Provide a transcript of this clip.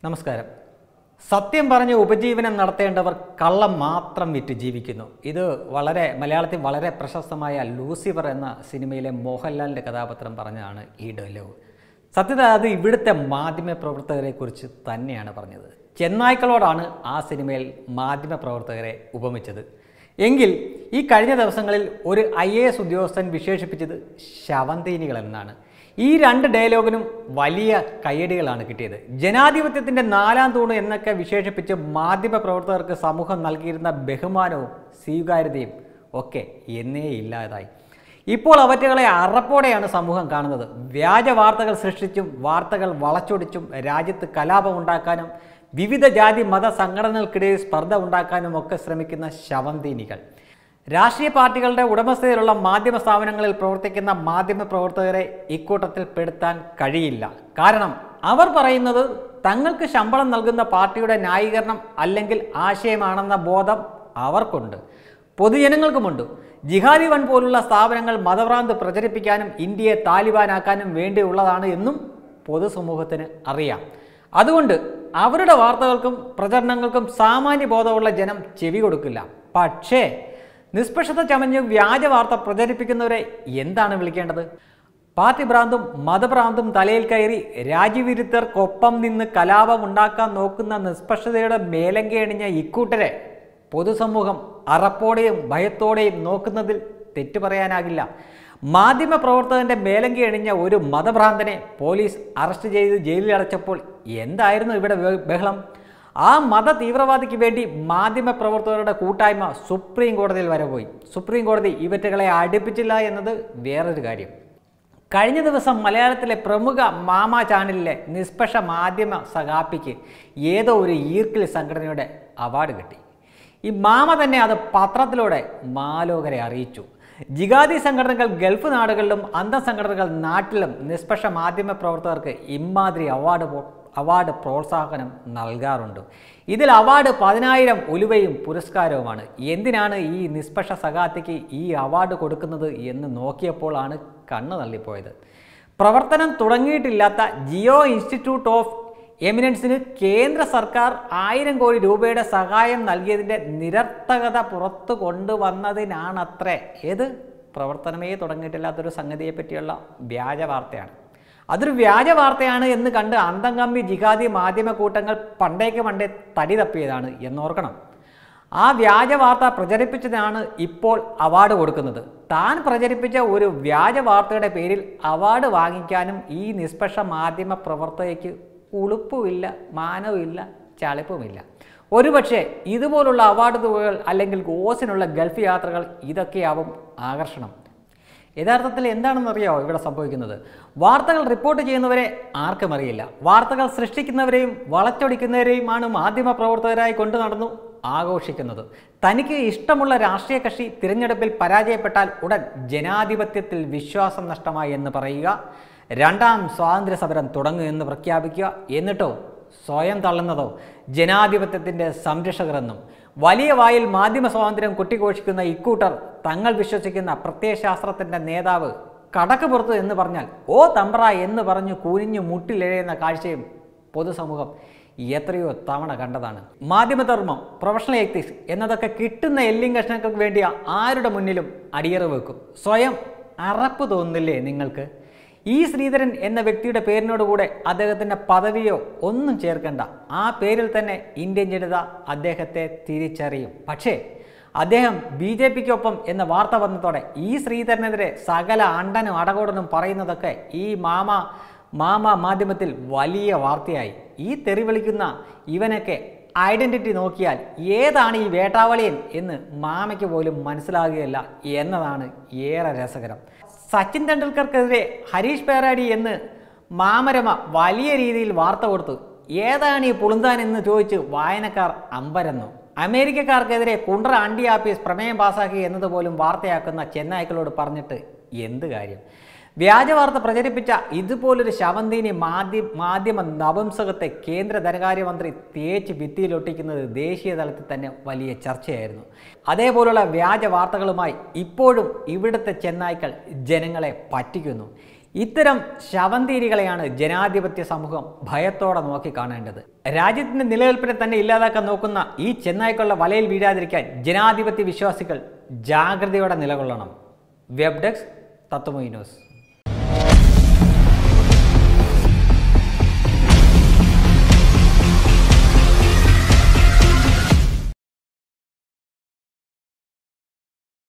നമസ്കാരം സത്യം പറഞ്ഞ് ഉപജീവനം നടത്തേണ്ടവർ കള്ളം മാത്രം വിറ്റ് ജീവിക്കുന്നു ഇത് വളരെ മലയാളത്തിൽ വളരെ പ്രശസ്തമായ ലൂസിഫർ എന്ന സിനിമയിലെ മോഹൻലാലിൻ്റെ കഥാപാത്രം പറഞ്ഞതാണ് ഈ ഡയലോഗ് സത്യത അത് ഇവിടുത്തെ മാധ്യമ പ്രവർത്തകരെ കുറിച്ച് തന്നെയാണ് പറഞ്ഞത് ചെന്നായ്ക്കളോടാണ് ആ സിനിമയിൽ മാധ്യമ പ്രവർത്തകരെ ഉപമിച്ചത് എങ്കിൽ ഈ കഴിഞ്ഞ ദിവസങ്ങളിൽ ഒരു ഐ എ എസ് ഉദ്യോഗസ്ഥൻ വിശേഷിപ്പിച്ചത് ശവന്തീനികൾ എന്നാണ് ഈ രണ്ട് ഡയലോഗിനും വലിയ കയ്യടികളാണ് കിട്ടിയത് ജനാധിപത്യത്തിൻ്റെ നാലാം തൂണ് എന്നൊക്കെ വിശേഷിപ്പിച്ച് മാധ്യമ പ്രവർത്തകർക്ക് സമൂഹം നൽകിയിരുന്ന ബഹുമാനവും സ്വീകാര്യതയും ഒക്കെ എന്നേ ഇല്ലാതായി ഇപ്പോൾ അവറ്റകളെ അറപ്പോടെയാണ് സമൂഹം കാണുന്നത് വ്യാജ വാർത്തകൾ സൃഷ്ടിച്ചും വാർത്തകൾ വളച്ചൊടിച്ചും രാജ്യത്ത് കലാപമുണ്ടാക്കാനും വിവിധ ജാതി മത സംഘടനകൾക്കിടയിൽ സ്പർദ്ധ ഉണ്ടാക്കാനും ഒക്കെ ശ്രമിക്കുന്ന ശവന്തീനികൾ രാഷ്ട്രീയ പാർട്ടികളുടെ ഉടമസ്ഥതയിലുള്ള മാധ്യമ സ്ഥാപനങ്ങളിൽ പ്രവർത്തിക്കുന്ന മാധ്യമ പ്രവർത്തകരെ ഇക്കൂട്ടത്തിൽ പെടുത്താൻ കഴിയില്ല കാരണം അവർ പറയുന്നത് തങ്ങൾക്ക് ശമ്പളം നൽകുന്ന പാർട്ടിയുടെ ന്യായീകരണം അല്ലെങ്കിൽ ആശയമാണെന്ന ബോധം അവർക്കുണ്ട് പൊതുജനങ്ങൾക്കുമുണ്ട് ജിഹാദി വൺ പോലുള്ള സ്ഥാപനങ്ങൾ മതഭ്രാന്ത് പ്രചരിപ്പിക്കാനും ഇന്ത്യയെ താലിബാനാക്കാനും വേണ്ടിയുള്ളതാണ് എന്നും പൊതുസമൂഹത്തിന് അറിയാം അതുകൊണ്ട് അവരുടെ വാർത്തകൾക്കും പ്രചരണങ്ങൾക്കും സാമാന്യ ബോധമുള്ള ജനം ചെവി കൊടുക്കില്ല പക്ഷേ നിഷ്പക്ഷത ചമഞ്ഞ് വ്യാജ വാർത്ത പ്രചരിപ്പിക്കുന്നവരെ എന്താണ് വിളിക്കേണ്ടത് പാർട്ടി ഭ്രാന്തും മതഭ്രാന്തും തലയിൽ കയറി രാജ്യവിരുദ്ധർക്കൊപ്പം നിന്ന് കലാപം ഉണ്ടാക്കാൻ നോക്കുന്ന നിഷ്പക്ഷതയുടെ മേലങ്കി അണിഞ്ഞ ഇക്കൂട്ടരെ പൊതുസമൂഹം അറപ്പോടെയും ഭയത്തോടെയും നോക്കുന്നതിൽ തെറ്റു പറയാനാകില്ല മാധ്യമ പ്രവർത്തകന്റെ മേലങ്കി അണിഞ്ഞ ഒരു മതഭ്രാന്തനെ പോലീസ് അറസ്റ്റ് ചെയ്ത് ജയിലിൽ അടച്ചപ്പോൾ എന്തായിരുന്നു ഇവിടെ ബഹ- ബഹളം ആ മത തീവ്രവാദിക്ക് വേണ്ടി മാധ്യമ പ്രവർത്തകരുടെ കൂട്ടായ്മ സുപ്രീം കോടതിയിൽ വരെ പോയി സുപ്രീം കോടതി ഇവറ്റകളെ അടുപ്പിച്ചില്ല എന്നത് വേറൊരു കാര്യം കഴിഞ്ഞ ദിവസം മലയാളത്തിലെ പ്രമുഖ മാമ ചാനലിലെ നിഷ്പക്ഷ മാധ്യമ സഹാപ്പിക്ക് ഏതോ ഒരു ഈർക്കിൽ സംഘടനയുടെ അവാർഡ് കിട്ടി ഈ മാമ തന്നെ അത് പത്രത്തിലൂടെ മാലോകരെ അറിയിച്ചു ജിഗാദി സംഘടനകൾ ഗൾഫ് നാടുകളിലും അന്തഃസംഘടനകൾ നാട്ടിലും നിഷ്പക്ഷ മാധ്യമ പ്രവർത്തകർക്ക് ഇമാതിരി അവാർഡ് പോ- അവാർഡ് പ്രോത്സാഹനം നൽകാറുണ്ട് ഇതിൽ അവാർഡ് പതിനായിരം ഉലുവയും പുരസ്കാരവുമാണ് എന്തിനാണ് ഈ നിഷ്പക്ഷ സഖാത്തിക്ക് ഈ അവാർഡ് കൊടുക്കുന്നത് എന്ന് നോക്കിയപ്പോഴാണ് കണ്ണു തള്ളിപ്പോയത് പ്രവർത്തനം തുടങ്ങിയിട്ടില്ലാത്ത ജിയോ ഇൻസ്റ്റിറ്റ്യൂട്ട് ഓഫ് എമിനൻസിന് കേന്ദ്ര സർക്കാർ ആയിരം കോടി രൂപയുടെ സഹായം നൽകിയതിൻ്റെ നിരർത്ഥകത പുറത്തു കൊണ്ടുവന്നതിനാണത്രേ ഏത് പ്രവർത്തനമേ തുടങ്ങിയിട്ടില്ലാത്തൊരു സംഗതിയെ പറ്റിയുള്ള വ്യാജ വാർത്തയാണ് അതൊരു വ്യാജ വാർത്തയാണ് എന്ന് കണ്ട് അന്തംകമ്പി ജിഹാദി മാധ്യമ കൂട്ടങ്ങൾ പണ്ടേക്ക് പണ്ടേ തടി തപ്പിയതാണ് എന്നോർക്കണം ആ വ്യാജ വാർത്ത പ്രചരിപ്പിച്ചതാണ് ഇപ്പോൾ അവാർഡ് കൊടുക്കുന്നത് താൻ പ്രചരിപ്പിച്ച ഒരു വ്യാജ വാർത്തയുടെ പേരിൽ അവാർഡ് വാങ്ങിക്കാനും ഈ നിഷ്പക്ഷ മാധ്യമ പ്രവർത്തകയ്ക്ക് ഉളുപ്പുമില്ല മാനവുമില്ല ചളിപ്പുമില്ല ഒരുപക്ഷെ ഇതുപോലുള്ള അവാർഡ് തുകകൾ അല്ലെങ്കിൽ ഓസിനുള്ള ഗൾഫ് യാത്രകൾ ഇതൊക്കെയാവും ആകർഷണം യഥാർത്ഥത്തിൽ എന്താണെന്നറിയാമോ ഇവിടെ സംഭവിക്കുന്നത് വാർത്തകൾ റിപ്പോർട്ട് ചെയ്യുന്നവരെ ആർക്കും അറിയില്ല വാർത്തകൾ സൃഷ്ടിക്കുന്നവരെയും വളച്ചൊടിക്കുന്നവരെയുമാണ് മാധ്യമ പ്രവർത്തകരായി കൊണ്ടു നടന്നു ആഘോഷിക്കുന്നത് തനിക്ക് ഇഷ്ടമുള്ള രാഷ്ട്രീയ കക്ഷി തിരഞ്ഞെടുപ്പിൽ പരാജയപ്പെട്ടാൽ ഉടൻ ജനാധിപത്യത്തിൽ വിശ്വാസം നഷ്ടമായി എന്ന് പറയുക രണ്ടാം സ്വാതന്ത്ര്യ സമരം തുടങ്ങുക എന്ന് പ്രഖ്യാപിക്കുക എന്നിട്ടോ സ്വയം തള്ളുന്നതോ ജനാധിപത്യത്തിൻ്റെ സംരക്ഷകരെന്നും വലിയ വായിൽ മാധ്യമ സ്വാതന്ത്ര്യം കുട്ടിഘോഷിക്കുന്ന ഇക്കൂട്ടർ തങ്ങൾ വിശ്വസിക്കുന്ന പ്രത്യയശാസ്ത്രത്തിൻ്റെ നേതാവ് കടക്ക് പുറത്ത് എന്ന് പറഞ്ഞാൽ ഓ തമ്പ്ര എന്ന് പറഞ്ഞു കൂനിഞ്ഞു മുട്ടിലെഴുന്ന കാഴ്ചയും പൊതുസമൂഹം എത്രയോ തവണ കണ്ടതാണ് മാധ്യമധർമ്മം പ്രൊഫഷണൽ എത്തിക്സ് എന്നതൊക്കെ കിട്ടുന്ന എല്ലിം കഷ്ണങ്ങൾക്ക് വേണ്ടി ആരുടെ മുന്നിലും അടിയറ വെക്കും സ്വയം അറപ്പ് തോന്നുന്നില്ലേ നിങ്ങൾക്ക് ഈ ശ്രീധരൻ എന്ന വ്യക്തിയുടെ പേരിനോട് കൂടെ അദ്ദേഹത്തിൻ്റെ പദവിയോ ഒന്നും ചേർക്കണ്ട ആ പേരിൽ തന്നെ ഇന്ത്യൻ ജനത അദ്ദേഹത്തെ തിരിച്ചറിയും പക്ഷേ അദ്ദേഹം ബി ജെ പിക്കൊപ്പം എന്ന വാർത്ത വന്നതോടെ ഈ ശ്രീധരനെതിരെ സകല അണ്ടനും അടകോടനും പറയുന്നതൊക്കെ ഈ മാമ മാമ മാധ്യമത്തിൽ വലിയ വാർത്തയായി ഈ തെറി വിളിക്കുന്ന ഇവനൊക്കെ ഐഡന്റിറ്റി നോക്കിയാൽ ഏതാണ് ഈ വേട്ടാവളിയൻ എന്ന് മാമയ്ക്ക് പോലും മനസ്സിലാകുകയില്ല എന്നതാണ് ഏറെ രസകരം സച്ചിൻ തെണ്ടുൽക്കർക്കെതിരെ ഹരീഷ് പേരാടി എന്ന് മാമരമ വലിയ രീതിയിൽ വാർത്ത കൊടുത്തു ഏതാണ് ഈ പുളുന്താൻ എന്ന് ചോദിച്ച് വായനക്കാർ അമ്പരന്നു അമേരിക്കക്കാർക്കെതിരെ കുണ്ട്ര അണ്ടി ആപ്പീസ് പ്രമേയം പാസാക്കി എന്നതുപോലും വാർത്തയാക്കുന്ന ചെന്നായ്ക്കളോട് പറഞ്ഞിട്ട് എന്ത് കാര്യം വ്യാജ വാർത്ത പ്രചരിപ്പിച്ച ഇതുപോലൊരു ശവന്തീനി മാധ്യ മാധ്യമ നപുംസകത്തെ കേന്ദ്ര ധനകാര്യമന്ത്രി തേച്ച് ഭിത്തിയിലൊട്ടിക്കുന്നത് ദേശീയ തലത്തിൽ തന്നെ വലിയ ചർച്ചയായിരുന്നു അതേപോലുള്ള വ്യാജ വാർത്തകളുമായി ഇപ്പോഴും ഇവിടുത്തെ ചെന്നായ്ക്കൾ ജനങ്ങളെ പറ്റിക്കുന്നു ഇത്തരം ശവന്തീരികളെയാണ് ജനാധിപത്യ സമൂഹം ഭയത്തോടെ നോക്കി കാണേണ്ടത് രാജ്യത്തിന്റെ നിലനിൽപ്പിനെ തന്നെ ഇല്ലാതാക്കാൻ നോക്കുന്ന ഈ ചെന്നായ്ക്കളുടെ വലയിൽ വീഴാതിരിക്കാൻ ജനാധിപത്യ വിശ്വാസികൾ ജാഗ്രതയോടെ നിലകൊള്ളണം വെബ് ഡെസ്ക് തത്വമൈ ന്യൂസ്